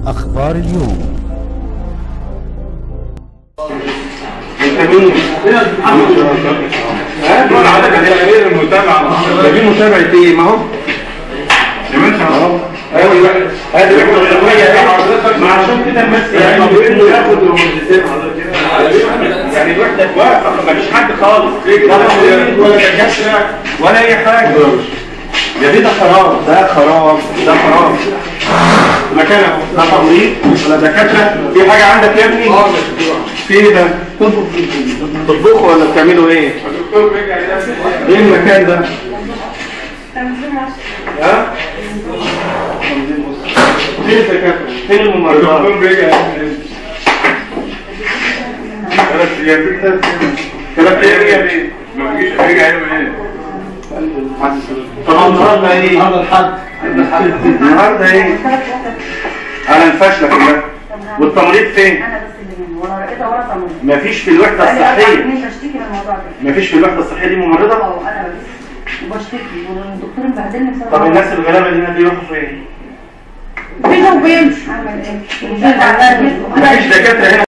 أخبار اليوم انت مين؟ ها؟ دول عدد الامير المتابعه ده دي متابعه ايه؟ ما هو يا باشا اهو ادي ادي وحده التنميه ما عشان كده بس يعني بيقول له ياخد المهندسين يعني الوحده واقفه ما فيش حد خالص لا مريض ولا دكاتره ولا اي حاجه يا دي ده خراب ده خراب ده خراب مكان اهو لا تمريض ولا دكاتره في حاجه عندك يا ابني؟ في ايه ده؟ تطبخوا ولا بتعملوا ايه؟ ايه المكان ده؟ ها؟ فين الدكاتره؟ فين الممرضات؟ ثلاث ايام ثلاث ايام يا بيه ما بيجيش رجع يعمل ايه؟ طب النهارده ايه؟ النهارده الحد النهارده ايه؟ انا الفاشله كلها والتمريض فين؟ انا بس اللي من ورا كده ورا تمريض مفيش في الوحده بقالي اربع الصحيه سنين بشتكي من الموضوع ده مفيش في الوحده الصحيه دي ممرضه؟ اه انا بس وبشتكي والدكتور مبهدلني بسبب طب الناس الغلابه اللي هنا دي يروحوا فين؟ بينه وبين اعمل ايه؟ مفيش دكاتره هنا